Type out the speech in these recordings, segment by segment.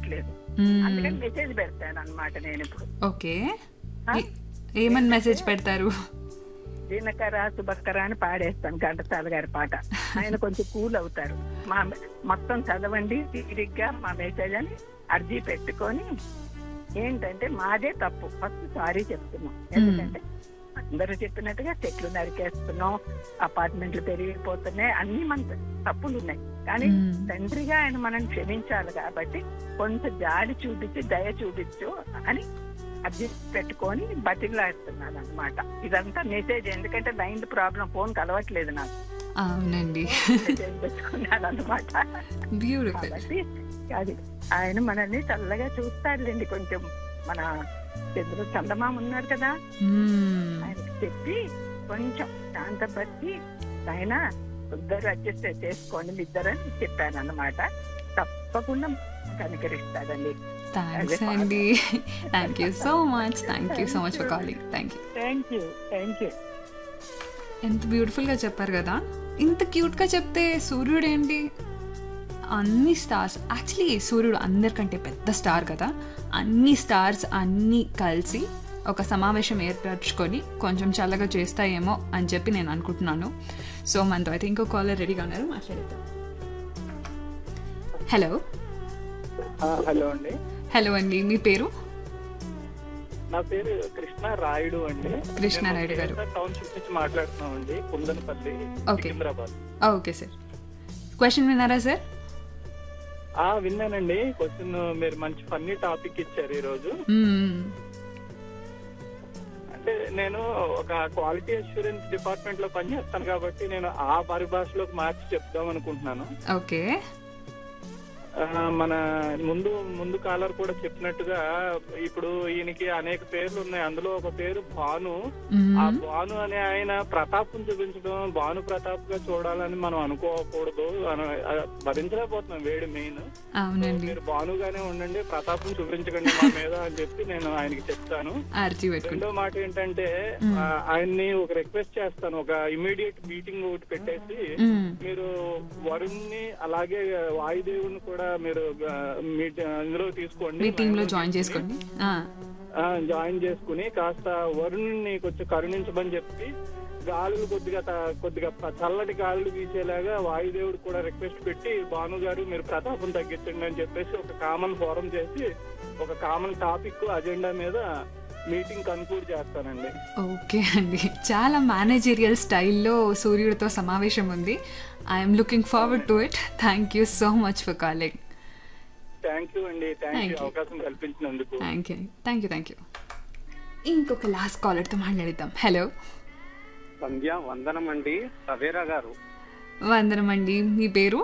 కలవట్లేదు మ్మ్. అందుకని మెసేజ్ పెడతాను అనమాట నేను ఇప్పుడు ఓకే ఏ- ఏమని మెసేజ్ పెడతారు దినకర శుభకర అని పాడేస్తాను ఘంటసాల గారి పాట ఆయన కొంచెం కూల్ అవుతారు మా మొత్తం చదవండి తీరిగ్గా మా మెసేజ్ అని అర్జీ పెట్టుకొని ఏంటంటే మాదే తప్పు ఫస్ట్ సారీ చెప్తున్నాం ఎందుకంటే అందరూ చెప్పినట్టుగా చెట్లు నరికేస్తున్నాం అపార్ట్మెంట్లు పెరిగిపోతున్నాయి అన్ని మన తప్పులు ఉన్నాయి కానీ మ్మ్. తండ్రిగా ఆయన మనం క్షమించాలి కాబట్టి కొంచెం జాలి చూపించి దయ చూపించు అని అర్జీ పెట్టుకొని బతిలాడుతున్నాను అనమాట ఇదంతా మెసేజ్ ఎందుకంటే లైన్ ప్రాబ్లం ఫోన్ కలవట్లేదు నాకు అవునండి మెసేజ్ పెట్టుకున్నాను అనమాట బ్యూటిఫుల్ కాబట్టి అది ఆయన మనల్ని చల్లగా చూస్తాడులేండి కొంచెం మన చంద్ర చందమామ ఉన్నారు కదా ఆయనకి చెప్పి కొంచెం శాంతపరిచి ఆయన ఇద్దరు అడ్జస్ట్ చేసుకోండి మీ ఇద్దరు అని చెప్పాను అనమాట తప్పకుండా కనికరిస్తాడండి థ్యాంక్స్ అండి thank you so much thank you so much for calling thank you thank you thank you ఎంత బ్యూటిఫుల్గా చెప్పారు కదా ఇంత క్యూట్గా చెప్తే సూర్యుడు ఏంటి అన్ని స్టార్స్ యాక్చువల్లీ సూర్యుడు అందరికంటే పెద్ద స్టార్ కదా అన్ని స్టార్స్ అన్నీ కలిసి ఒక సమావేశం ఏర్పరచుకొని కొంచెం చల్లగా చేస్తాయేమో అని చెప్పి నేను అనుకుంటున్నాను సో మనతో అయితే ఇంకో కాలర్ రెడీగా ఉన్నారు మాట్లాడేద్దాం హలో హలో అండి హలో అండి మీ పేరు నా పేరు కృష్ణ రాయుడు అండి కృష్ణ నేను రాయుడు గారు. కేఎస్ఆర్ టౌన్షిప్ నుంచి మాట్లాడుతున్నాం అండి Kundanapalli okay. Secunderabad okay sir question విన్నారా సార్ ఆ విన్నానండి క్వశ్చన్ మీరు మంచి ఫన్నీ టాపిక్ ఇచ్చారు ఈ రోజు అంటే నేను ఒక క్వాలిటీ అష్యూరెన్స్ డిపార్ట్మెంట్ లో పనిచేస్తాను కాబట్టి నేను ఆ పరిభాషలోకి మార్చి చెప్దాం అనుకుంటున్నాను ఓకే ఆ, మన ముందు ముందు కాలర్ కూడా చెప్పినట్టుగా ఇప్పుడు ఈయనకి అనేక పేర్లు ఉన్నాయి అందులో ఒక పేరు భాను ఆ భాను అనే ఆయన ప్రతాపం చూపించడం భాను ప్రతాప్ గా చూడాలని మనం అనుకోకూడదు అన- ఆ, భరించలేకపోతున్నాం వేడి మెయిన్ అవునండి మీరు భానుగానే ఉండండి ప్రతాపం చూపించకండి మా మీద అని చెప్పి నేను ఆయనకి చెప్తాను ఆర్జీ పెట్టుకుంటా రెండో మాట ఏంటంటే ఆ, ఆయన్ని ఒక రిక్వెస్ట్ చేస్తాను ఒక ఇమీడియట్ మీటింగ్ ఒకటి పెట్టేసి మ్మ్. మీరు వరుణ్ని అలాగే వాయుదేవుని కూడా మీరు ఆ, మీట్ ఇందులో తీసుకోండి మీ టీంలో జాయిన్ చేసుకోండి ఆ, ఆ, జాయిన్ చేసుకుని కాస్త వరుణ్ని కొంచెం కరుణించమని చెప్పి గాలులు కొద్దిగా త- కొద్దిగా ప- చల్లటి గాలులు వీసేలాగా వాయుదేవుడు కూడా రిక్వెస్ట్ పెట్టి భాను గారు మీరు ప్రతాపం తగ్గించండి అని చెప్పేసి ఒక కామన్ ఫోరం చేసి ఒక కామన్ టాపిక్ అజెండా మీద మీటింగ్ కన్క్లూడ్ చేస్తానండి ఓకే అండి చాలా మేనేజరియల్ స్టైల్లో సూర్యుడితో సమావేశం ఉంది I'm looking forward to it thank you so much for calling thank you అండి థ్యాంక్ Thank యూ you. అవకాశం కల్పించినందుకు thank you thank you thank you ఇంకొక లాస్ట్ కాలర్తో మాట్లాడిద్దాం హలో సంధ్య వందనం అండి సవేరా గారు వందనం అండి మీ పేరు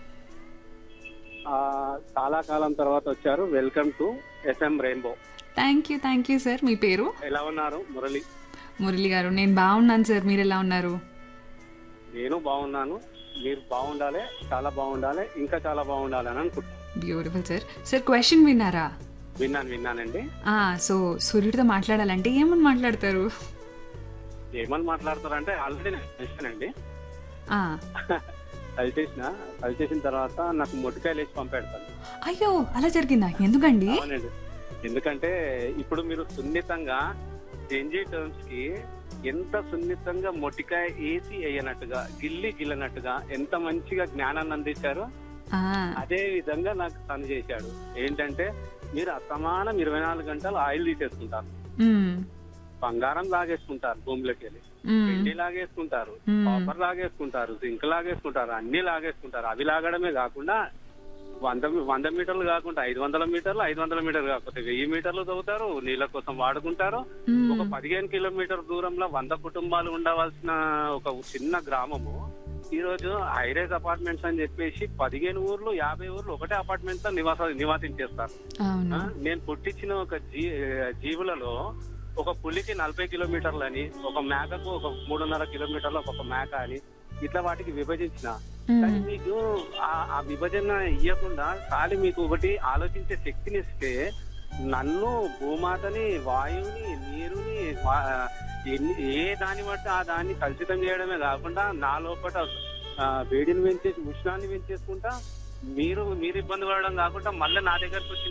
ఆ, చాలా కాలం తర్వాత వచ్చారు welcome to SM rainbow thank you thank you sir మీ పేరు ఎలా ఉన్నారు మురళి మురళి గారు నేను బాగున్నాను సార్ మీరు ఎలా ఉన్నారు నేను బాగున్నాను మీరు బాగుండాలి చాలా బాగుండాలి ఇంకా చాలా బాగుండాలి అని అనుకుంటున్నాను బ్యూటిఫుల్ సార్ సార్ క్వశ్చన్ విన్నారా విన్నాను విన్నానండి ఆ, సో సూర్యుడితో మాట్లాడాలంటే ఏమని మాట్లాడతారు ఏమని మాట్లాడతారంటే ఆల్రెడీ నేను చేశానండి ఆ, అది చేసిన అది చేసిన తర్వాత నాకు మొట్టికాయలు వేసి పంపెడతాను అయ్యో అలా జరిగిందా ఎందుకండి అవునండి ఎందుకంటే ఇప్పుడు మీరు సున్నితంగా జెంజీ టర్మ్స్ కి ఎంత సున్నితంగా మొట్టికాయ వేసి వేయనట్టుగా గిల్లి గిల్లనట్టుగా ఎంత మంచిగా జ్ఞానాన్ని అందించారో ఆ, అదే విధంగా నాకు తను చేశాడు ఏంటంటే మీరు అసమానం ఇరవై నాలుగు గంటలు ఆయిల్ తీసేసుకుంటారు మ్మ్, బంగారం లాగేసుకుంటారు భూమిలోకి వెళ్ళి మ్మ్, వెండి లాగేసుకుంటారు మ్మ్. కాపర్ లాగేసుకుంటారు జింక్ లాగేసుకుంటారు అన్ని లాగేసుకుంటారు అవి లాగడమే కాకుండా వంద వంద మీటర్లు కాకుండా ఐదు వందల మీటర్లు ఐదు వందల మీటర్లు కాకపోతే వెయ్యి మీటర్లు చదువుతారు నీళ్ళ కోసం వాడుకుంటారు ఒక మ్మ్. పదిహేను కిలోమీటర్ దూరంలో వంద కుటుంబాలు ఉండవలసిన ఒక చిన్న గ్రామము ఈ రోజు హైరేజ్ అపార్ట్మెంట్స్ అని చెప్పేసి పదిహేను ఊర్లు యాభై ఊర్లు ఒకటే అపార్ట్మెంట్ లో నివాస నివాసించేస్తారు అవును ఆ, నేను పుట్టించిన ఒక జీ జీవులలో ఒక పులికి నలభై కిలోమీటర్లు అని ఒక మేకకు ఒక మూడున్నర కిలోమీటర్లు ఒక మేక అని ఇట్లా వాటికి విభజించిన కానీ మ్మ్, మీకు ఆ- ఆ విభజన ఇవ్వకుండా ఖాళీ మీకు ఒకటి ఆలోచించే శక్తిని ఇస్తే నన్ను భూమాతని వాయువుని నీరుని వా- ఎన్ని ఏ దాన్ని బట్టి ఆ దాన్ని కలుషితం చేయడమే కాకుండా నా లోపల ఆ, వేడిని పెంచేసి ఉష్ణాన్ని పెంచేసుకుంటా మీరు మీరు ఇబ్బంది పడడం కాకుండా మళ్ళీ నా దగ్గరకు వచ్చి